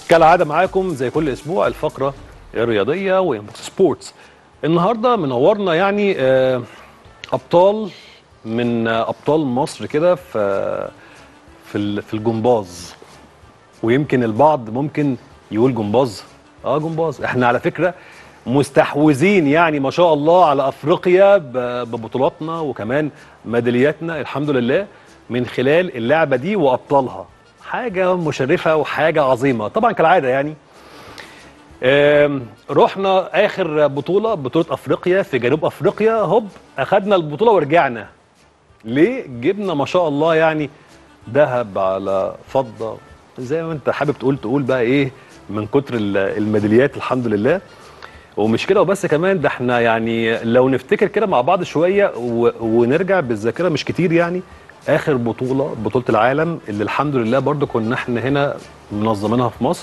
كالعاده معاكم زي كل اسبوع الفقره الرياضيه وانبوكس سبورتس النهارده منورنا يعني آه، ابطال من آه، ابطال مصر كده في في ال- في الجمباز ويمكن البعض ممكن يقول جمباز اه جمباز احنا على فكره مستحوذين يعني ما شاء الله على افريقيا ب- ببطولاتنا وكمان ميدالياتنا الحمد لله من خلال اللعبه دي وابطالها حاجه مشرفه وحاجه عظيمه طبعا كالعاده يعني آم، رحنا اخر بطوله بطوله افريقيا في جنوب افريقيا هوب اخدنا البطوله ورجعنا ليه جبنا ما شاء الله يعني ذهب على فضه زي ما انت حابب تقول تقول بقى ايه من كتر ال- الميداليات الحمد لله ومش كده وبس كمان ده احنا يعني لو نفتكر كده مع بعض شويه و... ونرجع بالذاكره مش كتير يعني اخر بطوله بطوله العالم اللي الحمد لله برضو كنا احنا هنا منظمينها في مصر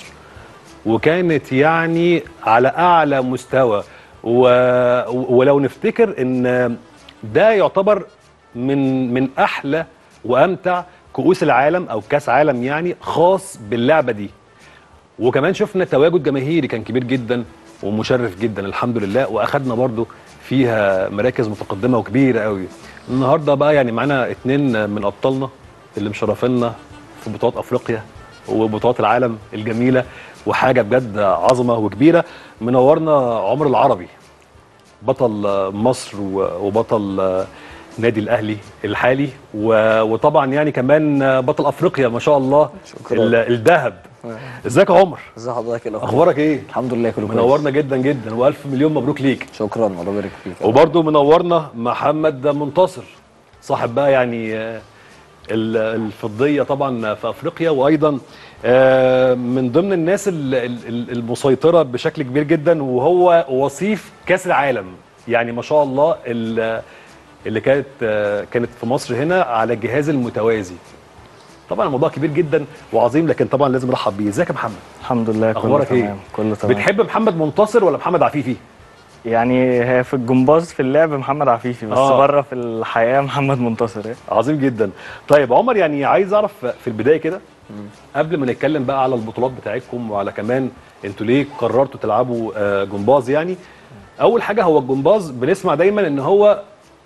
وكانت يعني على اعلى مستوى و... ولو نفتكر ان ده يعتبر من من احلى وامتع كؤوس العالم او كاس عالم يعني خاص باللعبه دي وكمان شفنا تواجد جماهيري كان كبير جدا ومشرف جدا الحمد لله واخدنا برضو فيها مراكز متقدمه وكبيره قوي النهارده بقى يعني معانا اتنين من ابطالنا اللي مشرفينا في بطولات افريقيا وبطولات العالم الجميله وحاجه بجد عظمه وكبيره منورنا عمر العربي بطل مصر و- وبطل نادي الاهلي الحالي و- وطبعا يعني كمان بطل افريقيا ما شاء الله شكراً. ال- الذهب ازيك يا عمر ازي حضرتك ايه الاخبار اخبارك ايه الحمد لله كله كويس منورنا جدا جدا والف مليون مبروك ليك شكرا الله يبارك فيك وبرضه منورنا محمد منتصر صاحب بقى يعني آه، ال- الفضيه طبعا في افريقيا وايضا آه، من ضمن الناس ال- ال- ال- المسيطره بشكل كبير جدا وهو وصيف كاس العالم يعني ما شاء الله ال- اللي كانت آه، كانت في مصر هنا على الجهاز المتوازي طبعا الموضوع كبير جدا وعظيم لكن طبعا لازم نرحب بيه ازيك يا محمد الحمد لله كله اخبارك ايه تمام كله تمام بتحب محمد منتصر ولا محمد عفيفي يعني هي في الجمباز في اللعب محمد عفيفي بس آه. بره في الحياه محمد منتصر إيه؟ عظيم جدا طيب عمر يعني عايز اعرف في البدايه كده قبل ما نتكلم بقى على البطولات بتاعتكم وعلى كمان انتوا ليه قررتوا تلعبوا آه، جمباز يعني اول حاجه هو الجمباز بنسمع دايما ان هو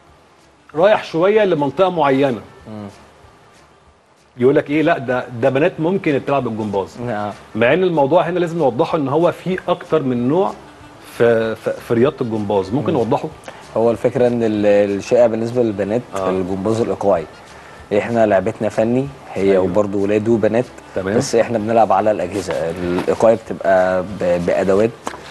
رايح شويه لمنطقه معينه يقول لك ايه لا ده ده بنات ممكن تلعب الجمباز نعم. مع ان الموضوع هنا لازم نوضحه ان هو في اكتر من نوع في في, في رياضه الجمباز ممكن نوضحه هو الفكره ان ال- الشائع بالنسبه للبنات آه. الجمباز الايقاعي احنا لعبتنا فني هي أيوة. أيوه. وبرده ولاد وبنات تمام. بس احنا بنلعب على الاجهزه الايقاعي بتبقى ب- بادوات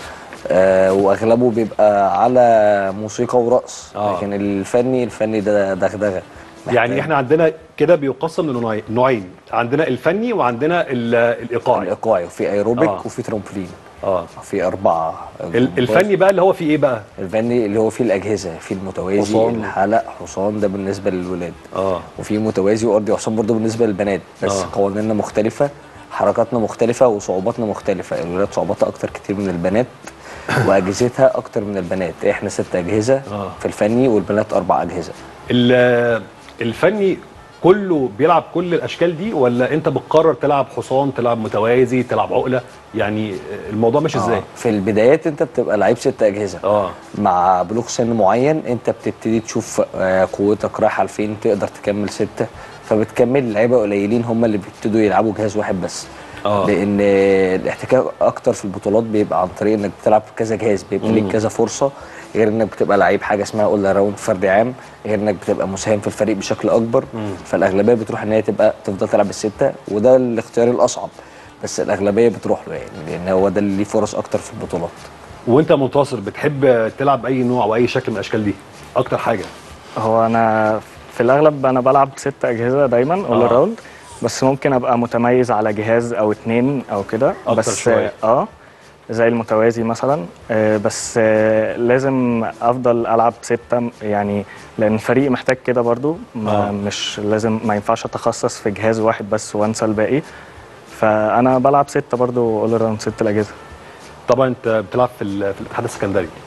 آه واغلبه بيبقى على موسيقى ورقص آه. لكن الفني الفني ده دغدغه يعني محتاج احنا عندنا كده بيقسم لنوعين نوعين عندنا الفني وعندنا ال- الايقاعي الايقاعي وفي ايروبيك آه. وفي ترامبولين اه في اربعه ال- الفني بقى اللي هو فيه ايه بقى الفني اللي هو فيه الاجهزه في المتوازي حصان. الحلق حصان ده بالنسبه للولاد اه وفي متوازي وارضي حصان برضه بالنسبه للبنات بس آه. آه. قوانيننا مختلفه حركاتنا مختلفه وصعوباتنا مختلفه الولاد صعوباتها اكتر كتير من البنات واجهزتها اكتر من البنات احنا ست اجهزه آه. في الفني والبنات اربع اجهزه ال- الفني كله بيلعب كل الاشكال دي ولا انت بتقرر تلعب حصان تلعب متوازي تلعب عقله يعني الموضوع ماشي ازاي آه. في البدايات انت بتبقى لعيب ست اجهزه اه مع بلوغ سن معين انت بتبتدي تشوف آه، قوتك رايحه لفين تقدر تكمل سته فبتكمل لعيبه قليلين هم اللي بيبتدوا يلعبوا جهاز واحد بس آه. لان الاحتكاك اكتر في البطولات بيبقى عن طريق انك بتلعب في كذا جهاز بيبقى ليك كذا فرصه غير انك بتبقى لعيب حاجه اسمها اول راوند فردي عام غير انك بتبقى مساهم في الفريق بشكل اكبر فالاغلبيه بتروح ان هي تبقى تفضل تلعب السته وده الاختيار الاصعب بس الاغلبيه بتروح له يعني لان هو ده اللي ليه فرص اكتر في البطولات وانت منتصر بتحب تلعب اي نوع او اي شكل من الاشكال دي اكتر حاجه هو انا في الاغلب انا بلعب ست اجهزه دايما اول آه. راوند بس ممكن ابقى متميز على جهاز او اتنين او كده أكتر بس شوية. اه زي المتوازي مثلا آه، بس آه، لازم افضل العب سته يعني لان الفريق محتاج كده برضو ما آه. مش لازم ما ينفعش اتخصص في جهاز واحد بس وانسى الباقي فانا بلعب سته برضو اول راوند ست الاجهزه طبعا انت بتلعب في, ال- في الاتحاد السكندري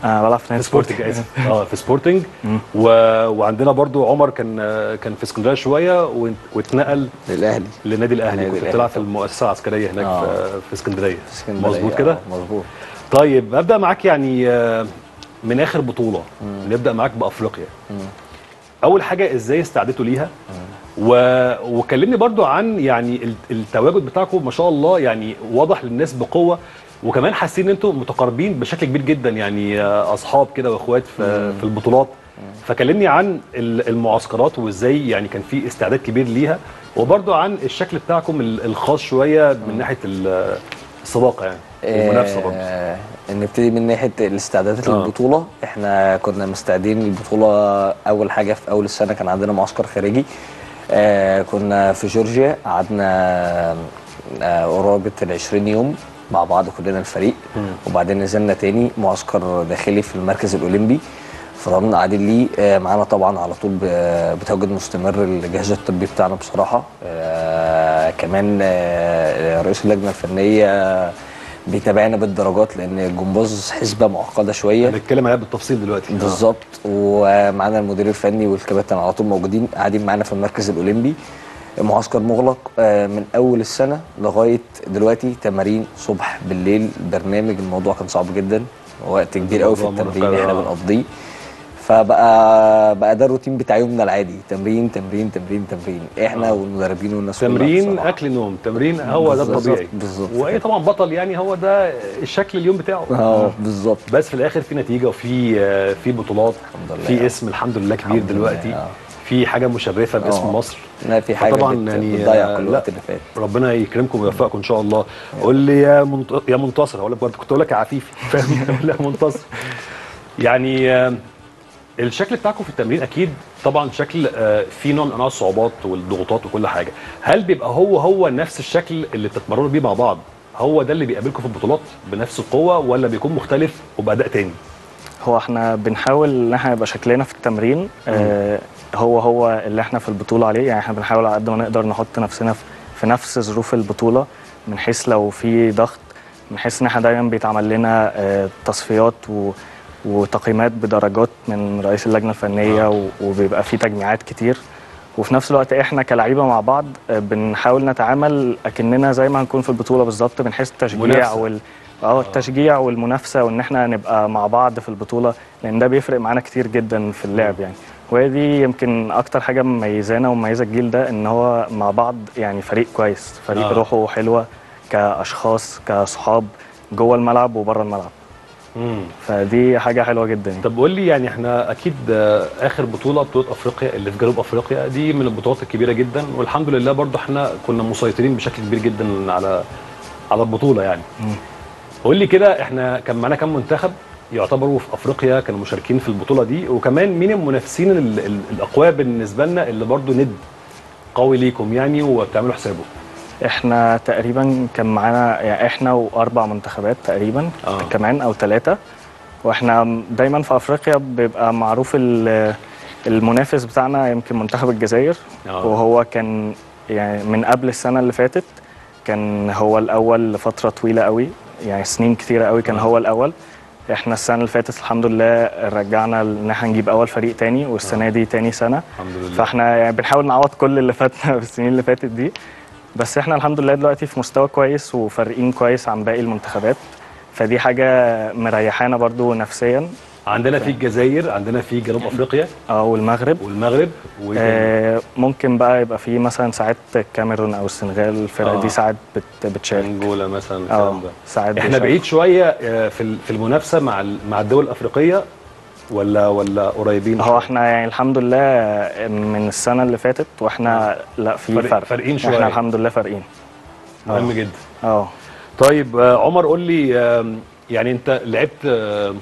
انا بلعب في في نادي سبورتنج سبورتنج اسف اه في سبورتنج و... وعندنا برضو عمر كان آه، كان في اسكندريه شويه وات- واتنقل للاهلي للنادي الاهلي النادي كنت الأهلي بتلعب في المؤسسه العسكريه هناك آه. في, في اسكندريه في اسكندريه مظبوط آه، كده مظبوط طيب ابدا معاك يعني آه، من اخر بطوله نبدا معاك بافريقيا اول حاجه ازاي استعدتوا ليها و... وكلمني برضو عن يعني ال- التواجد بتاعكم ما شاء الله يعني واضح للناس بقوه وكمان حاسين ان انتم متقاربين بشكل كبير جدا يعني آه، اصحاب كده واخوات في, في البطولات فكلمني عن ال- المعسكرات وازاي يعني كان في استعداد كبير ليها وبرضو عن الشكل بتاعكم ال- الخاص شويه من ناحيه ال- الصداقه يعني والمنافسه برضو آه نبتدي من ناحيه الاستعدادات آه. للبطوله احنا كنا مستعدين للبطوله اول حاجه في اول السنه كان عندنا معسكر خارجي آه كنا في جورجيا قعدنا آه قرابه ال 20 يوم مع بعض كلنا الفريق وبعدين نزلنا تاني معسكر داخلي في المركز الاولمبي فضلنا قاعدين ليه آه، معانا طبعا على طول ب- بتواجد مستمر الجهاز الطبي بتاعنا بصراحه آه، كمان آه، رئيس اللجنه الفنيه بيتابعنا بالدرجات لان الجمباز حسبه معقده شويه هنتكلم عليها بالتفصيل دلوقتي بالظبط ومعانا المدير الفني والكباتن على طول موجودين قاعدين معانا في المركز الاولمبي معسكر مغلق آه، من اول السنه لغايه دلوقتي تمارين صبح بالليل برنامج الموضوع كان صعب جدا وقت كبير قوي في الموضوع التمرين مرهق، احنا آه. بنقضيه فبقى بقى ده الروتين بتاع يومنا العادي تمرين تمرين تمرين تمرين احنا والمدربين والناس كلها تمرين بصراحة. اكل نوم تمرين هو ده بالظبط، الطبيعي بالظبط واي كده. طبعا بطل يعني هو ده الشكل اليوم بتاعه اه بالظبط بس في الاخر في نتيجه وفي آه، في بطولات الحمد لله. في اسم الحمد لله كبير الحمد لله، دلوقتي آه. في حاجه مشرفه باسم آه. مصر لا في حاجه فطبعاً بت- يعني، بتضيع آه، كل لا. الوقت اللي فات ربنا يكرمكم ويوفقكم ان شاء الله قول لي يا منت... يا منتصر هقول لك برضه كنت اقول لك يا عفيفي فاهم لا منتصر يعني آه، الشكل بتاعكم في التمرين اكيد طبعا شكل آه، فيه نوع من انواع الصعوبات والضغوطات وكل حاجه هل بيبقى هو هو نفس الشكل اللي بتتمرنوا بيه مع بعض هو ده اللي بيقابلكم في البطولات بنفس القوه ولا بيكون مختلف وباداء تاني هو احنا بنحاول ان احنا يبقى شكلنا في التمرين آه هو هو اللي احنا في البطوله عليه يعني احنا بنحاول على قد ما نقدر نحط نفسنا في, في نفس ظروف البطوله من حيث لو في ضغط من حيث ان احنا دايما بيتعمل لنا آه تصفيات و وتقييمات بدرجات من رئيس اللجنه الفنيه و- وبيبقى في تجميعات كتير وفي نفس الوقت احنا كلعيبه مع بعض آه، بنحاول نتعامل اكننا زي ما هنكون في البطوله بالظبط من حيث التشجيع منافسة. وال اه التشجيع والمنافسه وان احنا نبقى مع بعض في البطوله لان ده بيفرق معانا كتير جدا في اللعب يعني وهي دي يمكن اكتر حاجه مميزانا ومميزه الجيل ده ان هو مع بعض يعني فريق كويس فريق آه. آه. روحه حلوه كاشخاص كصحاب جوه الملعب وبره الملعب امم فدي حاجه حلوه جدا يعني. طب قول لي يعني احنا اكيد آه، اخر بطوله بطوله افريقيا اللي في جنوب افريقيا دي من البطولات الكبيره جدا والحمد لله برضو احنا كنا مسيطرين بشكل كبير جدا على على البطوله يعني مم. قول لي كده احنا كان معانا كام منتخب يعتبروا في افريقيا كانوا مشاركين في البطوله دي وكمان مين المنافسين ال- ال- الاقوياء بالنسبه لنا اللي برضو ند قوي ليكم يعني وبتعملوا حسابه احنا تقريبا كان معانا يعني احنا واربع منتخبات تقريبا آه. آه. كمان او ثلاثه واحنا دايما في افريقيا بيبقى معروف ال- المنافس بتاعنا يمكن منتخب الجزائر آه. وهو كان يعني من قبل السنه اللي فاتت كان هو الاول لفتره طويله قوي يعني سنين كتيره قوي كان آه. هو الاول احنا السنه اللي فاتت الحمد لله رجعنا ان احنا نجيب اول فريق تاني والسنه دي تاني سنه الحمد لله فاحنا يعني بنحاول نعوض كل اللي فاتنا في السنين اللي فاتت دي بس احنا الحمد لله دلوقتي في مستوى كويس وفارقين كويس عن باقي المنتخبات فدي حاجة مريحانا برضو نفسيا عندنا في الجزائر عندنا في جنوب افريقيا اه والمغرب والمغرب وإيه تاني؟ آه ممكن بقى يبقى في مثلا ساعات الكاميرون او السنغال الفرق آه. دي ساعات بت بتشارك انجولا مثلا اه الكلام ده ساعات احنا بيشاركوا. بعيد شويه آه، في ال- في المنافسه مع ال- مع الدول الافريقيه ولا ولا قريبين هو شوية؟ احنا يعني الحمد لله من السنة اللي فاتت واحنا لا في فارق- فرق فارقين شوية. احنا الحمد لله فارقين مهم آه. جدا اه طيب آه، عمر قول لي آم، يعني انت لعبت آم،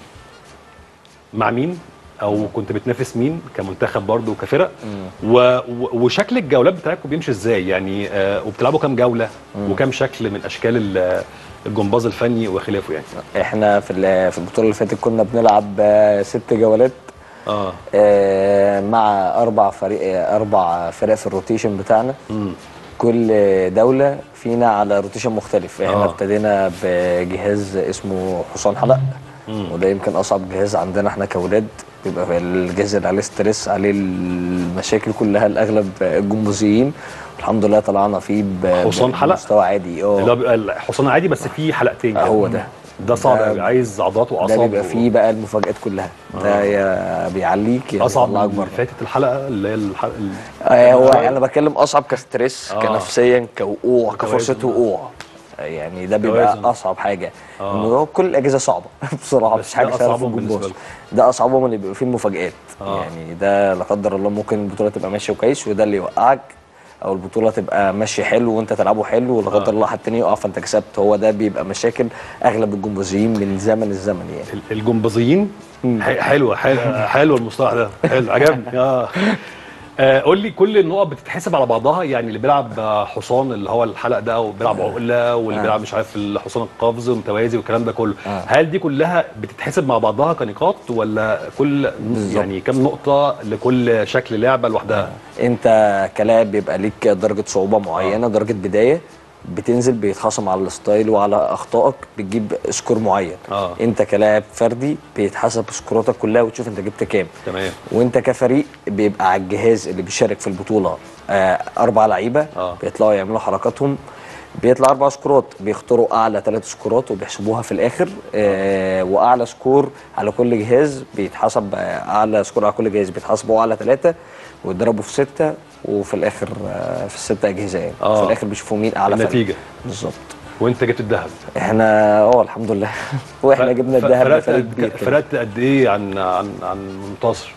مع مين او كنت بتنافس مين كمنتخب برضه وكفرق و... و... وشكل الجولات بتاعتكم بيمشي ازاي يعني آه، وبتلعبوا كام جوله وكام شكل من اشكال ال- الجمباز الفني وخلافه يعني احنا في ال- في البطوله اللي فاتت كنا بنلعب آه، ست جولات اه آه، مع اربع فريق آه، اربع فرق في الروتيشن بتاعنا امم كل دوله فينا على روتيشن مختلف احنا آه. ابتدينا بجهاز اسمه حصان حلق وده يمكن اصعب جهاز عندنا احنا كاولاد بيبقى الجهاز اللي عليه ستريس عليه المشاكل كلها الاغلب الجمبوزيين الحمد لله طلعنا فيه ب- حصان حلق؟ بمستوى عادي اه اللي هو بيبقى الحصان عادي بس فيه حلقتين كده. هو ده. ده صعب ده- قوي عايز عضلات ده واعصاب بيبقى فيه بقى المفاجآت كلها ده يا بيعليك يا اصعب بيطلعك من بره فاتت الحلقه اللي هي الحلقه آه هو انا بتكلم اصعب كستريس آه. كنفسيا كوقوع كفرصه توازن. وقوع آه، يعني ده بيبقى توازن. اصعب حاجه آه. انه هو كل الاجهزه صعبه بصراحه بس مش حاجه ده سهله في أصعبهم بالنسبة الجمباز لكم. ده اصعبهم اللي بيبقى فيه المفاجآت آه. يعني ده لا قدر الله ممكن البطوله تبقى ماشيه كويس وده اللي يوقعك او البطوله تبقى ماشيه حلو وانت تلعبه حلو ولا قدر الله حد تاني يقع فانت كسبت هو ده بيبقى مشاكل اغلب الجمبازيين من زمن الزمن يعني ال- الجمبازيين ح- حلوه حلوه حلو المصطلح ده حلو عجبني اه آه، قول لي كل النقط بتتحسب على بعضها يعني اللي بيلعب آه، حصان اللي هو الحلق ده وبيلعب عقله واللي آه. بيلعب مش عارف الحصان القفز ومتوازي والكلام ده كله آه. هل دي كلها بتتحسب مع بعضها كنقاط ولا كل بالظبط. يعني كم نقطه لكل شكل لعبه لوحدها انت كلاعب بيبقى ليك درجه صعوبه معينه درجه بدايه بتنزل بيتخصم على الستايل وعلى اخطائك بتجيب سكور معين آه. انت كلاعب فردي بيتحسب سكوراتك كلها وتشوف انت جبت كام تمام وانت كفريق بيبقى على الجهاز اللي بيشارك في البطوله آه اربع لعيبه آه. بيطلعوا يعملوا حركاتهم بيطلع اربع سكورات بيختاروا اعلى ثلاث سكورات وبيحسبوها في الاخر آه واعلى سكور على كل جهاز بيتحسب آه، اعلى سكور على كل جهاز بيتحسبوا على ثلاثه ويضربوا في سته وفي الاخر آه في السته اجهزه يعني آه. في الاخر بيشوفوا مين اعلى فريق. النتيجه بالظبط وانت جبت الذهب احنا اه الحمد لله واحنا جبنا ف- الذهب فرقت بفرق قد- كبير كده. فرقت قد ايه عن عن عن منتصر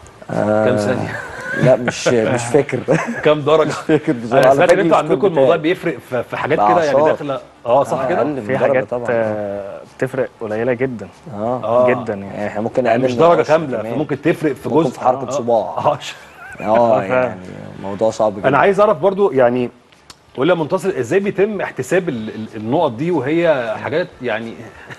آه كام ثانيه لا مش مش فاكر كام درجه فاكر بصراحة. انا أنا سمعت فاكر ان انتوا السكور عندكم الموضوع بتاعي. بيفرق في في حاجات كده يعني بأعصاب. داخله اه صح آه، كده أقل من في درجة حاجات طبعا آه، بتفرق قليله جدا اه آه. جدا يعني يعني احنا ممكن يعني نقلل مش من درجه العشرة كامله كمان. فممكن تفرق في ممكن جزء في حركة آه. صباع. اه اه فعلا. يعني موضوع صعب جدا انا عايز اعرف برضو يعني قول لي يا منتصر ازاي بيتم احتساب ال- ال- النقط دي وهي حاجات يعني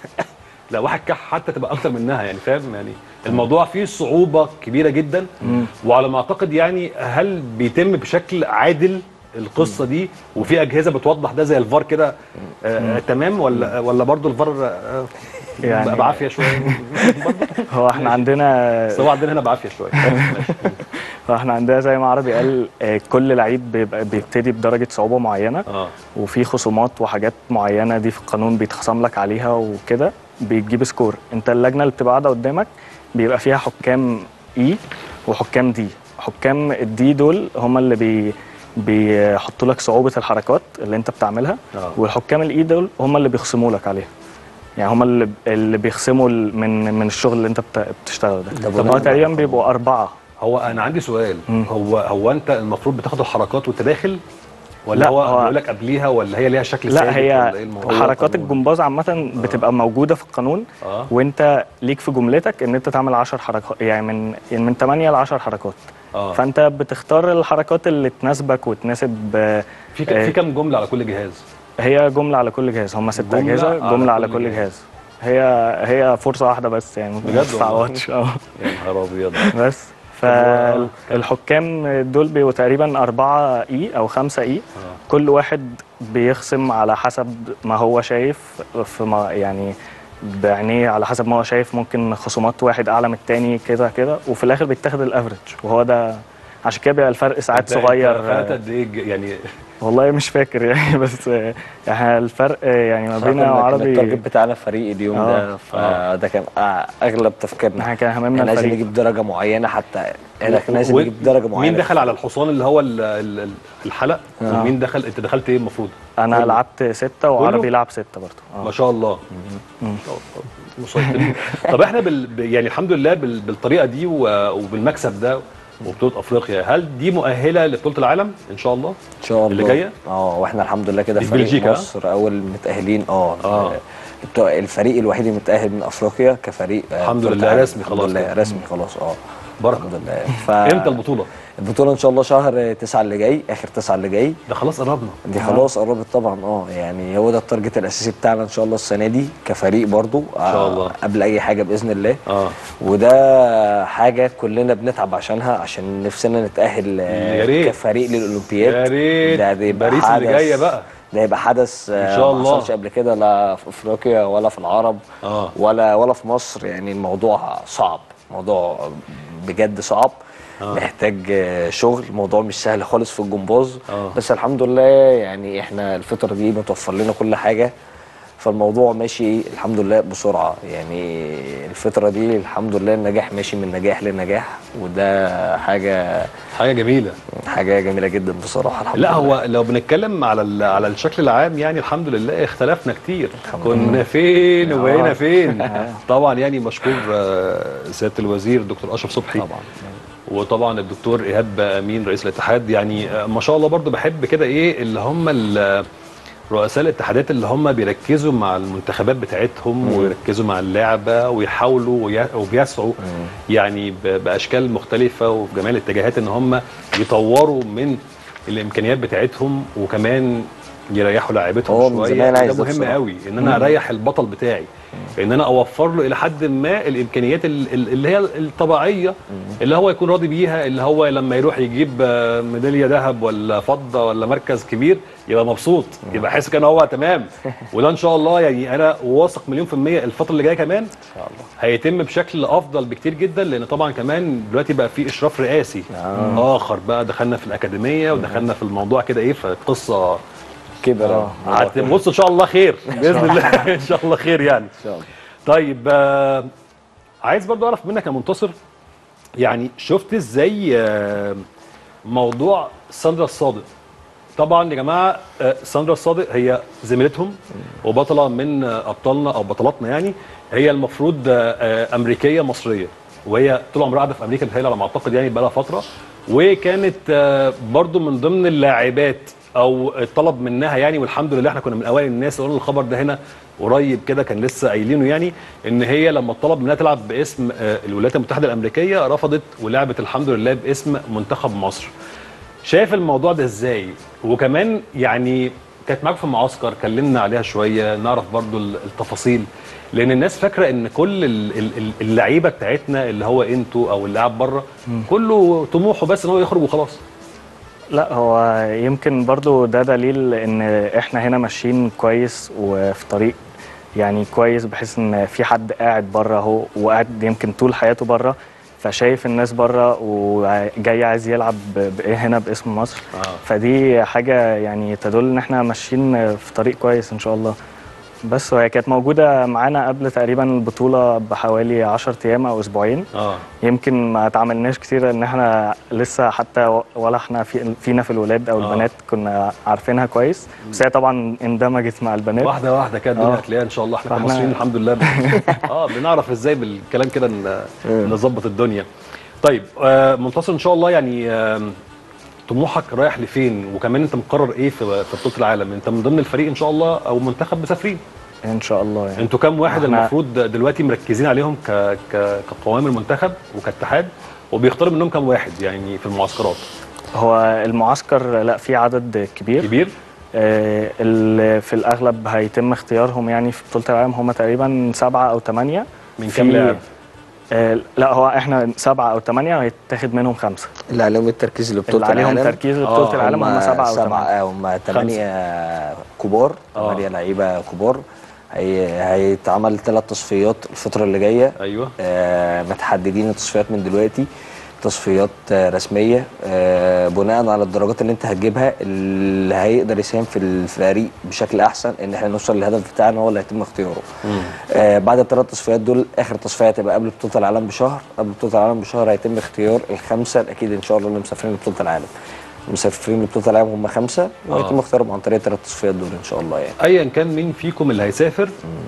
لا واحد كح حتى تبقى اكتر منها يعني فاهم يعني الموضوع فيه صعوبه كبيره جدا وعلى ما اعتقد يعني هل بيتم بشكل عادل القصه دي وفي اجهزه بتوضح ده زي الفار كده آه تمام ولا ولا برضو الفار آه يعني- يعني بعافيه شويه برضو هو احنا عندنا بس هو عندنا هنا بعافيه شويه ماشي. فاحنا عندنا زي ما عربي قال آه، كل لعيب بيبقى بيبتدي بدرجه صعوبه معينه اه وفي خصومات وحاجات معينه دي في القانون بيتخصم لك عليها وكده بتجيب سكور انت اللجنه اللي بتبقى قاعده قدامك بيبقى فيها حكام اي وحكام دي حكام الدي دول هم اللي بي بيحطوا لك صعوبه الحركات اللي انت بتعملها آه. والحكام الاي دول هم اللي بيخصموا لك عليها يعني هم اللي اللي بيخصموا ال- من من الشغل اللي انت بت- بتشتغله ده ده طب هو بناء تقريبا على بيبقوا اربعه هو انا عندي سؤال مم. هو هو انت المفروض بتاخد الحركات وانت داخل ولا لا، هو, هو- بيقول لك قبليها ولا هي ليها شكل ثابت لا هي ولا ايه الموضوع حركات قانون. الجمباز عامة بتبقى موجودة في القانون اه وانت ليك في جملتك ان انت تعمل 10 حركات يعني من يعني من 8 ل 10 حركات اه فانت بتختار الحركات اللي تناسبك وتناسب آه، في ك- آه، في كام جمله على كل جهاز هي جملة على كل جهاز هم ست جملة أجهزة على جملة على كل كل جهاز. جهاز هي هي فرصة واحدة بس يعني ممكن بجد ما والله؟ تتعوضش اه يا نهار ابيض بس فالحكام دول بيبقوا تقريبا أربعة إي أو خمسة إي آه. كل واحد بيخصم على حسب ما هو شايف في ما يعني بعينيه على حسب ما هو شايف ممكن خصومات واحد أعلى من التاني كده كده وفي الآخر بيتاخد الأفريج وهو ده عشان كده بيبقى الفرق ساعات أنت- صغير أنت فرقت قد ايه ج- يعني والله مش فاكر يعني بس يعني الفرق يعني ما بينا كنا- كان وعربي التارجت بتاعنا فريق اليوم آه. ده فده كان أع- اغلب تفكيرنا احنا كان هممنا احنا لازم الفريق نجيب درجه معينه حتى احنا كان لازم و- نجيب درجه معينه مين دخل على الحصان اللي هو ال- ال- ال- الحلق آه. ومين دخل انت دخلت ايه المفروض انا كله. لعبت ستة وعربي لعب ستة برضه ما شاء الله مسيطرين طب احنا بال... ب- يعني الحمد لله بال... بالطريقه دي و... وبالمكسب ده وبطوله افريقيا هل دي مؤهله لبطوله العالم ان شاء الله ان شاء الله اللي جاية؟ اه واحنا الحمد لله كده دي في فريق بلجيكا، ها؟ مصر اول متاهلين اه آه. بتوع الفريق الوحيد المتاهل من افريقيا كفريق آه، الحمد بطولة لله العالم. رسمي الحمد خلاص لله كده. رسمي خلاص اه بركه الحمد لله ف... امتى البطوله البطوله ان شاء الله شهر تسعة اللي جاي اخر تسعة اللي جاي ده خلاص قربنا دي خلاص قربت طبعا اه يعني هو ده التارجت الاساسي بتاعنا ان شاء الله السنه دي كفريق برضو ان شاء الله. قبل اي حاجه باذن الله اه وده حاجه كلنا بنتعب عشانها عشان نفسنا نتاهل آه، يا ريت. كفريق للاولمبياد يا ريت ده هيبقى باريس اللي حدث. جايه بقى ده هيبقى حدث آه، إن شاء الله. ما حصلش قبل كده لا في افريقيا ولا في العرب آه. ولا ولا في مصر يعني الموضوع صعب موضوع بجد صعب آه. محتاج آه، شغل الموضوع مش سهل خالص في الجمباز آه. بس الحمد لله يعني احنا الفتره دي متوفر لنا كل حاجه فالموضوع ماشي الحمد لله بسرعه يعني الفتره دي الحمد لله النجاح ماشي من نجاح لنجاح وده حاجه حاجه جميله حاجه جميله جدا بصراحه الحمد لا لله هو لو بنتكلم على ال- على الشكل العام يعني الحمد لله اختلفنا كتير كنا فين وبقينا آه. فين طبعا يعني مشكور آه، سياده الوزير دكتور اشرف صبحي طبعا وطبعا الدكتور ايهاب امين رئيس الاتحاد يعني آه، ما شاء الله برضو بحب كده ايه اللي هم ال- رؤساء الاتحادات اللي هم بيركزوا مع المنتخبات بتاعتهم ويركزوا مع اللعبه ويحاولوا وي- وبيسعوا يعني ب- باشكال مختلفه وفي جميع الاتجاهات ان هم يطوروا من الامكانيات بتاعتهم وكمان يريحوا لاعيبتهم هو من شويه زمان عايز ده ده مهم بصراحة. قوي ان انا اريح البطل بتاعي ان انا اوفر له الى حد ما الامكانيات ال- ال- اللي هي الطبيعيه اللي هو يكون راضي بيها اللي هو لما يروح يجيب آه، ميداليه ذهب ولا فضه ولا مركز كبير يبقى مبسوط يبقى حاسس كان هو تمام وده ان شاء الله يعني انا واثق مليون في الميه الفتره اللي جايه كمان ان شاء الله هيتم بشكل افضل بكتير جدا لان طبعا كمان دلوقتي بقى في اشراف رئاسي آه. اخر بقى دخلنا في الاكاديميه ودخلنا في الموضوع كده ايه فالقصه كبر آه. هتبص ان شاء الله خير باذن الله ان شاء الله خير يعني ان شاء الله طيب آه عايز برضو اعرف منك يا منتصر يعني شفت ازاي آه موضوع ساندرا الصادق طبعا يا جماعه آه ساندرا الصادق هي زميلتهم وبطله من آه ابطالنا او بطلاتنا يعني هي المفروض آه آه امريكيه مصريه وهي طول عمرها قاعده في امريكا بتهيألي على ما اعتقد يعني بقى لها فتره وكانت آه برضو من ضمن اللاعبات او طلب منها يعني والحمد لله احنا كنا من اوائل الناس اللي قلنا الخبر ده هنا قريب كده كان لسه قايلينه يعني ان هي لما طلب منها تلعب باسم آه، الولايات المتحده الامريكيه رفضت ولعبت الحمد لله باسم منتخب مصر. شايف الموضوع ده ازاي؟ وكمان يعني كانت معاك في المعسكر كلمنا عليها شويه نعرف برضو ال- التفاصيل لان الناس فاكره ان كل ال- ال- ال- اللعيبه بتاعتنا اللي هو انتوا او اللي قاعد بره كله طموحه بس ان هو يخرج وخلاص. لا هو يمكن برضو ده دليل ان احنا هنا ماشيين كويس وفي طريق يعني كويس بحيث ان في حد قاعد بره اهو وقاعد يمكن طول حياته بره فشايف الناس بره وجاي عايز يلعب ب- ب- هنا باسم مصر آه. فدي حاجه يعني تدل ان احنا ماشيين في طريق كويس ان شاء الله بس وهي كانت موجوده معانا قبل تقريبا البطوله بحوالي 10 ايام او اسبوعين اه يمكن ما تعاملناش كتير ان احنا لسه حتى ولا احنا في فينا في الولاد او آه. البنات كنا عارفينها كويس بس هي طبعا اندمجت مع البنات واحده واحده كده الدنيا آه. هتلاقيها ان شاء الله احنا فإحنا- كمصريين الحمد لله اه بنعرف ازاي بالكلام كده ن- نظبط الدنيا طيب آه منتصر ان شاء الله يعني آه طموحك رايح لفين وكمان انت مقرر ايه في في بطوله العالم انت من ضمن الفريق ان شاء الله او منتخب مسافرين ان شاء الله يعني انتوا كام واحد إحنا- المفروض دلوقتي مركزين عليهم ك ك كقوام المنتخب وكاتحاد وبيختاروا منهم كام واحد يعني في المعسكرات هو المعسكر لا في عدد كبير كبير آه اللي في الاغلب هيتم اختيارهم يعني في بطوله العالم هم تقريبا سبعه او ثمانيه من كام لاعب آه لا هو احنا سبعه او ثمانيه وهيتاخد منهم خمسه اللي عليهم التركيز لبطوله اللي عليهم العالم تركيز لبطوله آه، العالم هم سبعه او سبعة ثمانيه آه، هم ثمانية كبار آه. ثمانية لعيبة كبار هي هيتعمل ثلاث تصفيات الفترة اللي جاية ايوه آه متحددين التصفيات من دلوقتي تصفيات آه رسمية آه بناء على الدرجات اللي انت هتجيبها اللي هيقدر يساهم في الفريق بشكل احسن ان احنا نوصل للهدف بتاعنا هو اللي هيتم اختياره آه بعد الثلاث تصفيات دول اخر تصفيه هتبقى قبل بطوله العالم بشهر قبل بطوله العالم بشهر هيتم اختيار الخمسه الاكيد ان شاء الله اللي مسافرين لبطوله العالم مسافرين لبطوله العالم هم خمسه وهيتم اختيارهم عن طريق الثلاث تصفيات دول ان شاء الله يعني ايا كان مين فيكم اللي هيسافر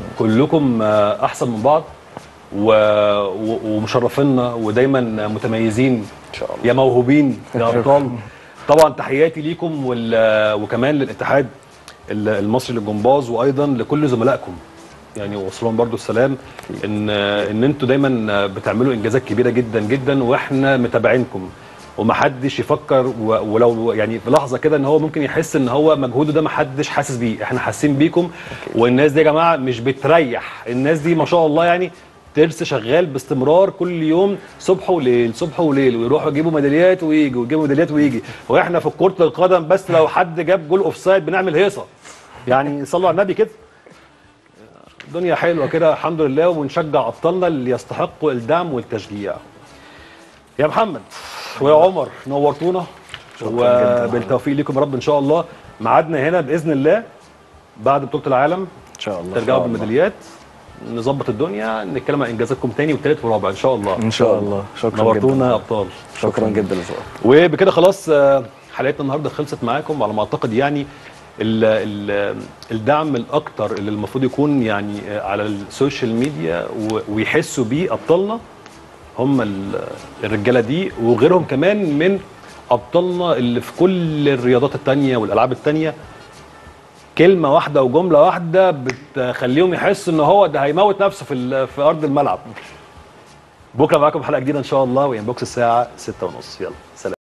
كلكم آه، احسن من بعض و... و... ومشرفينا ودايما متميزين ان شاء الله يا موهوبين يا ابطال طبعا تحياتي ليكم وال... وكمان للاتحاد ال- المصري للجمباز وايضا لكل زملائكم يعني وصلهم برضو السلام ان ان انتوا دايما بتعملوا انجازات كبيره جدا جدا واحنا متابعينكم ومحدش يفكر و- ولو يعني في لحظه كده ان هو ممكن يحس ان هو مجهوده ده محدش حاسس بيه احنا حاسين بيكم والناس دي يا جماعه مش بتريح الناس دي ما شاء الله يعني ترس شغال باستمرار كل يوم صبح وليل صبح وليل ويروحوا يجيبوا ميداليات ويجوا ويجيبوا ميداليات ويجي واحنا في كره القدم بس لو حد جاب جول اوف سايد بنعمل هيصه يعني صلوا على النبي كده الدنيا حلوه كده الحمد لله ونشجع ابطالنا اللي يستحقوا الدعم والتشجيع يا محمد ويا عمر نورتونا وبالتوفيق لكم يا رب ان شاء الله ميعادنا هنا باذن الله بعد بطوله العالم ان شاء الله ترجعوا بالميداليات نظبط الدنيا نتكلم عن انجازاتكم تاني وتالت ورابع ان شاء الله ان شاء الله شكرا نورتونا يا جدا ابطال شكرا جدا لذوقك وبكده خلاص آه، حلقتنا النهارده خلصت معاكم على ما اعتقد يعني ال ال الدعم الاكتر اللي المفروض يكون يعني آه، على السوشيال ميديا و- ويحسوا بيه ابطالنا هم ال- الرجاله دي وغيرهم كمان من ابطالنا اللي في كل الرياضات التانية والالعاب التانية كلمه واحده وجمله واحده بتخليهم يحسوا ان هو ده هيموت نفسه في ال- في ارض الملعب بكره معاكم حلقه جديده ان شاء الله وانبوكس الساعه 6:30 يلا سلام